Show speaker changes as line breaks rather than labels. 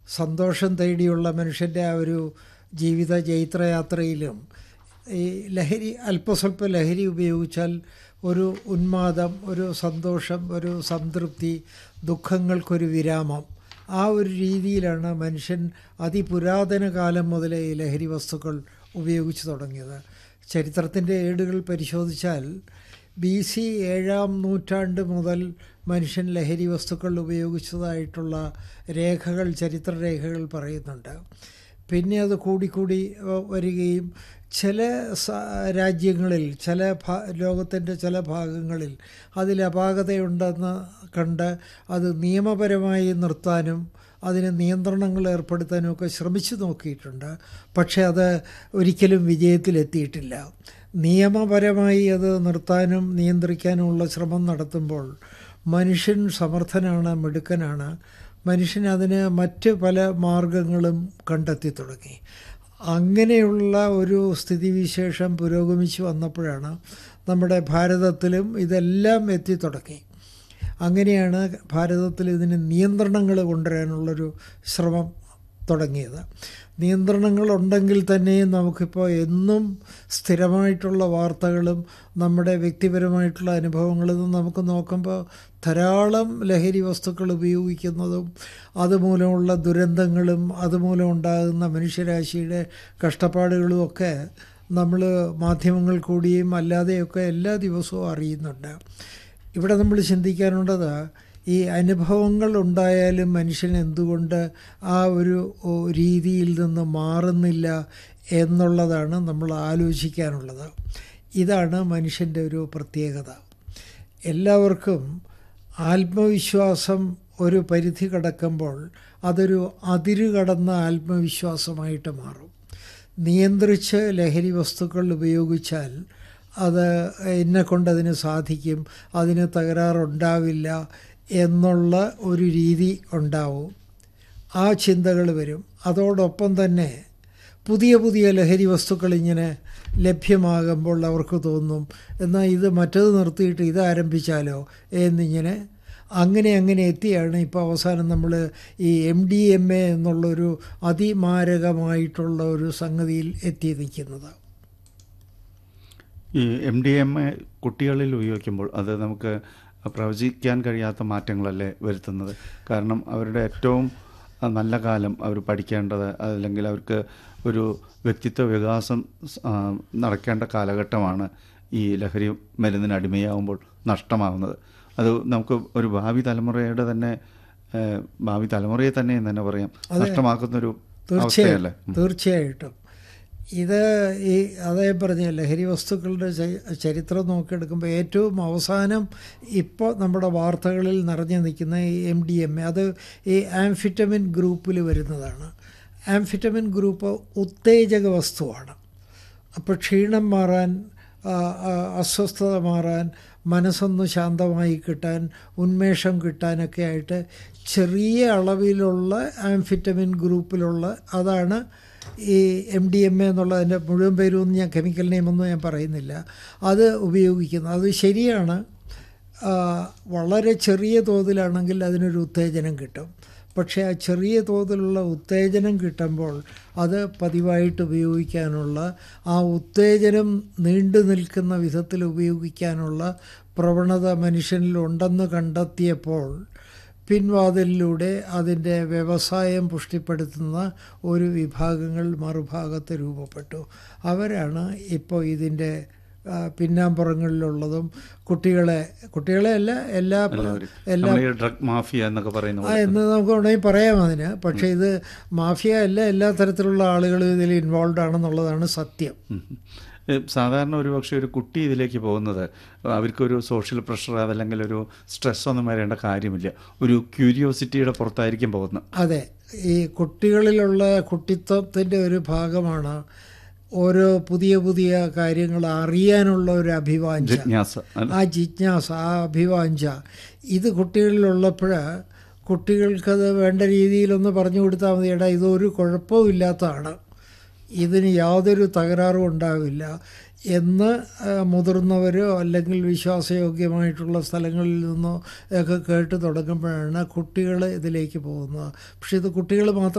സന്തോഷം തേടിയുള്ള മനുഷ്യൻ്റെ ആ ഒരു ജീവിത ജൈത്രയാത്രയിലും ഈ ലഹരി അല്പസ്വല്പ ലഹരി ഉപയോഗിച്ചാൽ ഒരു ഉന്മാദം ഒരു സന്തോഷം ഒരു സംതൃപ്തി ദുഃഖങ്ങൾക്കൊരു വിരാമം ആ ഒരു രീതിയിലാണ് മനുഷ്യൻ അതിപുരാതന കാലം മുതലേ ഈ ലഹരി വസ്തുക്കൾ ഉപയോഗിച്ചു തുടങ്ങിയത് ചരിത്രത്തിൻ്റെ ഏടുകൾ പരിശോധിച്ചാൽ ബി സി ഏഴാം നൂറ്റാണ്ട് മുതൽ മനുഷ്യൻ ലഹരി വസ്തുക്കൾ ഉപയോഗിച്ചതായിട്ടുള്ള രേഖകൾ ചരിത്രരേഖകൾ പറയുന്നുണ്ട് പിന്നെ അത് കൂടിക്കൂടി വരികയും ചില രാജ്യങ്ങളിൽ ചില ഭാ ലോകത്തിൻ്റെ ചില ഭാഗങ്ങളിൽ അതിൽ അപാകതയുണ്ടെന്ന് കണ്ട് അത് നിയമപരമായി നിർത്താനും അതിന് നിയന്ത്രണങ്ങൾ ഏർപ്പെടുത്താനും ഒക്കെ ശ്രമിച്ചു നോക്കിയിട്ടുണ്ട് പക്ഷേ അത് ഒരിക്കലും വിജയത്തിലെത്തിയിട്ടില്ല നിയമപരമായി അത് നിർത്താനും നിയന്ത്രിക്കാനുമുള്ള ശ്രമം നടത്തുമ്പോൾ മനുഷ്യൻ സമർത്ഥനാണ് മിടുക്കനാണ് മനുഷ്യൻ അതിന് മറ്റ് പല മാർഗങ്ങളും കണ്ടെത്തി തുടങ്ങി അങ്ങനെയുള്ള ഒരു സ്ഥിതിവിശേഷം പുരോഗമിച്ചു വന്നപ്പോഴാണ് നമ്മുടെ ഭാരതത്തിലും ഇതെല്ലാം എത്തി തുടങ്ങി അങ്ങനെയാണ് ഭാരതത്തിൽ ഇതിന് നിയന്ത്രണങ്ങൾ കൊണ്ടുവരാനുള്ളൊരു ശ്രമം തുടങ്ങിയത് നിയന്ത്രണങ്ങൾ ഉണ്ടെങ്കിൽ തന്നെയും നമുക്കിപ്പോൾ എന്നും സ്ഥിരമായിട്ടുള്ള വാർത്തകളും നമ്മുടെ വ്യക്തിപരമായിട്ടുള്ള അനുഭവങ്ങളിൽ നമുക്ക് നോക്കുമ്പോൾ ധാരാളം ലഹരി വസ്തുക്കൾ ഉപയോഗിക്കുന്നതും അതുമൂലമുള്ള ദുരന്തങ്ങളും അതുമൂലം ഉണ്ടാകുന്ന മനുഷ്യരാശിയുടെ കഷ്ടപ്പാടുകളും ഒക്കെ നമ്മൾ മാധ്യമങ്ങൾ കൂടിയും അല്ലാതെയൊക്കെ എല്ലാ ദിവസവും അറിയുന്നുണ്ട് ഇവിടെ നമ്മൾ ചിന്തിക്കാനുള്ളത് ഈ അനുഭവങ്ങൾ ഉണ്ടായാലും മനുഷ്യൻ എന്തുകൊണ്ട് ആ ഒരു രീതിയിൽ നിന്ന് മാറുന്നില്ല എന്നുള്ളതാണ് നമ്മൾ ആലോചിക്കാനുള്ളത് ഇതാണ് മനുഷ്യൻ്റെ ഒരു പ്രത്യേകത എല്ലാവർക്കും ആത്മവിശ്വാസം ഒരു പരിധി കടക്കുമ്പോൾ അതൊരു അതിരു കടന്ന ആത്മവിശ്വാസമായിട്ട് മാറും നിയന്ത്രിച്ച് ലഹരി വസ്തുക്കൾ ഉപയോഗിച്ചാൽ അത് എന്നെ കൊണ്ടതിന് സാധിക്കും അതിന് തകരാറുണ്ടാവില്ല എന്നുള്ള ഒരു രീതി ഉണ്ടാവും ആ ചിന്തകൾ വരും അതോടൊപ്പം തന്നെ പുതിയ പുതിയ ലഹരി വസ്തുക്കൾ ഇങ്ങനെ ലഭ്യമാകുമ്പോൾ അവർക്ക് തോന്നും എന്നാൽ ഇത് മറ്റത് നിർത്തിയിട്ട് ഇത് ആരംഭിച്ചാലോ എന്നിങ്ങനെ അങ്ങനെ അങ്ങനെ എത്തിയാണ് ഇപ്പോൾ അവസാനം നമ്മൾ ഈ എം ഡി എം എ എന്നുള്ളൊരു അതിമാരകമായിട്ടുള്ള ഒരു സംഗതിയിൽ എത്തി നിൽക്കുന്നത്
ഈ എം ഡി എം എ കുട്ടികളിൽ ഉപയോഗിക്കുമ്പോൾ അത് നമുക്ക് പ്രവചിക്കാൻ കഴിയാത്ത മാറ്റങ്ങളല്ലേ വരുത്തുന്നത് കാരണം അവരുടെ ഏറ്റവും നല്ല കാലം അവർ പഠിക്കേണ്ടത് അല്ലെങ്കിൽ അവർക്ക് ഒരു വ്യക്തിത്വ വികാസം നടക്കേണ്ട കാലഘട്ടമാണ് ഈ ലഹരി മരുന്നിന് അടിമയാവുമ്പോൾ നഷ്ടമാകുന്നത് അത് നമുക്ക് ഒരു ഭാവി തലമുറയുടെ തന്നെ ഭാവി തലമുറയെ തന്നെ എന്ന് തന്നെ പറയാം നഷ്ടമാക്കുന്നൊരു അവസ്ഥയല്ലേ
തീർച്ചയായിട്ടും ഇത് ഈ അദ്ദേഹം പറഞ്ഞ ലഹരി വസ്തുക്കളുടെ ചരിത്രം നോക്കിയെടുക്കുമ്പോൾ ഏറ്റവും അവസാനം ഇപ്പോൾ നമ്മുടെ വാർത്തകളിൽ നിറഞ്ഞു നിൽക്കുന്ന ഈ എം ഡി എം എ അത് ഈ ആംഫിറ്റമിൻ ഗ്രൂപ്പിൽ വരുന്നതാണ് ആംഫിറ്റമിൻ ഗ്രൂപ്പ് ഉത്തേജക വസ്തുവാണ് അപ്പോൾ ക്ഷീണം മാറാൻ അസ്വസ്ഥത മാറാൻ മനസ്സൊന്ന് ശാന്തമായി കിട്ടാൻ ഉന്മേഷം കിട്ടാനൊക്കെ ആയിട്ട് ചെറിയ അളവിലുള്ള ആംഫിറ്റമിൻ ഗ്രൂപ്പിലുള്ള അതാണ് ഈ എം ഡി എം എ എന്നുള്ളതിൻ്റെ മുഴുവൻ പേരൊന്നും ഞാൻ കെമിക്കൽ നെയിമൊന്നും ഞാൻ പറയുന്നില്ല അത് ഉപയോഗിക്കുന്നത് അത് ശരിയാണ് വളരെ ചെറിയ തോതിലാണെങ്കിൽ അതിനൊരു ഉത്തേജനം കിട്ടും പക്ഷേ ആ ചെറിയ തോതിലുള്ള ഉത്തേജനം കിട്ടുമ്പോൾ അത് പതിവായിട്ട് ഉപയോഗിക്കാനുള്ള ആ ഉത്തേജനം നീണ്ടു നിൽക്കുന്ന വിധത്തിൽ ഉപയോഗിക്കാനുള്ള പ്രവണത മനുഷ്യനിലുണ്ടെന്ന് കണ്ടെത്തിയപ്പോൾ പിൻവാതിലിലൂടെ അതിൻ്റെ വ്യവസായം പുഷ്ടിപ്പെടുത്തുന്ന ഒരു വിഭാഗങ്ങൾ മറുഭാഗത്ത് രൂപപ്പെട്ടു അവരാണ് ഇപ്പോൾ ഇതിൻ്റെ പിന്നാമ്പുറങ്ങളിലുള്ളതും കുട്ടികളെ കുട്ടികളെ അല്ല എല്ലാ
എല്ലാ ഡ്രഗ് മാഫിയ എന്നൊക്കെ പറയുന്നത്
എന്ന് നമുക്ക് ഉണ്ടെങ്കിൽ പറയാം അതിന് പക്ഷേ ഇത് മാഫിയ അല്ല എല്ലാ തരത്തിലുള്ള ആളുകളും ഇതിൽ ഇൻവോൾവ് ആണെന്നുള്ളതാണ് സത്യം
സാധാരണ ഒരു പക്ഷേ ഒരു കുട്ടി ഇതിലേക്ക് പോകുന്നത് അവർക്കൊരു സോഷ്യൽ പ്രഷർ അതല്ലെങ്കിൽ ഒരു സ്ട്രെസ് ഒന്നും വരേണ്ട കാര്യമില്ല ഒരു ക്യൂരിയോസിറ്റിയുടെ പുറത്തായിരിക്കും പോകുന്നത്
അതെ ഈ കുട്ടികളിലുള്ള കുട്ടിത്വത്തിൻ്റെ ഒരു ഭാഗമാണ് ഓരോ പുതിയ പുതിയ കാര്യങ്ങൾ അറിയാനുള്ള ഒരു അഭിവാഞ്ച
ജിജ്ഞാസ
ആ ജിജ്ഞാസ ആ അഭിവാഞ്ച ഇത് കുട്ടികളിലുള്ളപ്പോൾ കുട്ടികൾക്കത് വേണ്ട രീതിയിലൊന്ന് പറഞ്ഞു കൊടുത്താൽ മതി എടാ ഇതൊരു കുഴപ്പവും ഇല്ലാത്തതാണ് ഇതിന് യാതൊരു തകരാറും ഉണ്ടാവില്ല എന്ന് മുതിർന്നവരോ അല്ലെങ്കിൽ വിശ്വാസയോഗ്യമായിട്ടുള്ള സ്ഥലങ്ങളിൽ നിന്നോ ഒക്കെ കേട്ട് തുടങ്ങുമ്പോഴാണ് കുട്ടികൾ ഇതിലേക്ക് പോകുന്നത് പക്ഷേ ഇത് കുട്ടികൾ മാത്രം